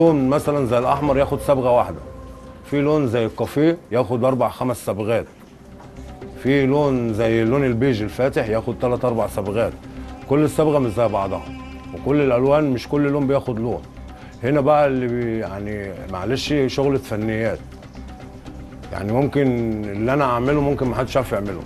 لون مثلا زي الاحمر ياخد صبغه واحده في لون زي الكافيه ياخد اربع خمس صبغات في لون زي اللون البيج الفاتح ياخد ثلاث اربع صبغات كل الصبغه مش زي بعضها وكل الالوان مش كل لون بياخد لون هنا بقى اللي بي يعني معلش شغله فنيات يعني ممكن اللي انا اعمله ممكن ما حدش يعرف يعمله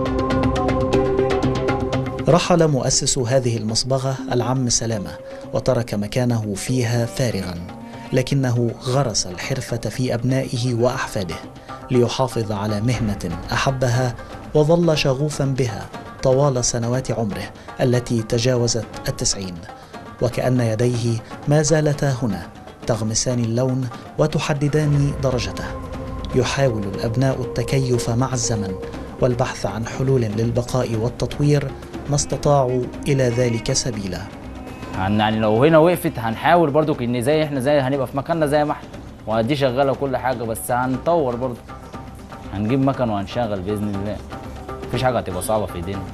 رحل مؤسس هذه المصبغة العم سلامة وترك مكانه فيها فارغا لكنه غرس الحرفة في أبنائه وأحفاده ليحافظ على مهنة أحبها وظل شغوفا بها طوال سنوات عمره التي تجاوزت التسعين وكأن يديه ما زالتا هنا تغمسان اللون وتحددان درجته يحاول الأبناء التكيف مع الزمن والبحث عن حلول للبقاء والتطوير ما استطاعوا إلى ذلك سبيلا هن- يعني لو هنا وقفت هنحاول برضو ان زي احنا زي هنبقى في مكاننا زي ما احنا ودي شغاله كل حاجه بس هنطور برضو هنجيب مكن وهنشغل باذن الله مفيش حاجه هتبقى صعبه في ايدينا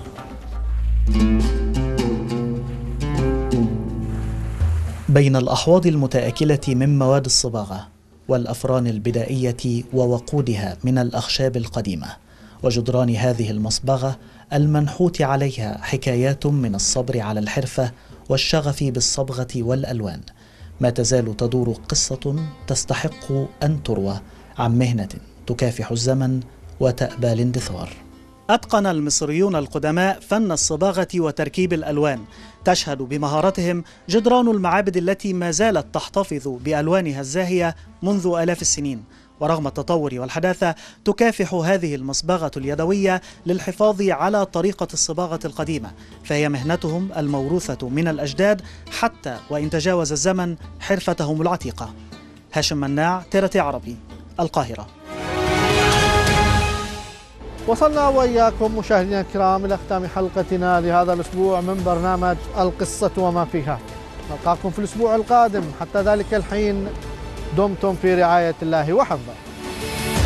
بين الأحواض المتآكلة من مواد الصباغة والأفران البدائية ووقودها من الأخشاب القديمة وجدران هذه المصبغة المنحوت عليها حكايات من الصبر على الحرفة والشغف بالصبغة والألوان ما تزال تدور قصة تستحق أن تروى عن مهنة تكافح الزمن وتأبى الاندثار أتقن المصريون القدماء فن الصباغة وتركيب الألوان تشهد بمهارتهم جدران المعابد التي ما زالت تحتفظ بألوانها الزاهية منذ آلاف السنين ورغم التطور والحداثة تكافح هذه المصبغة اليدوية للحفاظ على طريقة الصباغة القديمة فهي مهنتهم الموروثة من الأجداد حتى وإن تجاوز الزمن حرفتهم العتيقة هاشم مناع تيرتي عربي القاهرة وصلنا وإياكم مشاهدينا الكرام إلى ختام حلقتنا لهذا الأسبوع من برنامج القصة وما فيها نلقاكم في الأسبوع القادم حتى ذلك الحين دمتم في رعاية الله وحفظه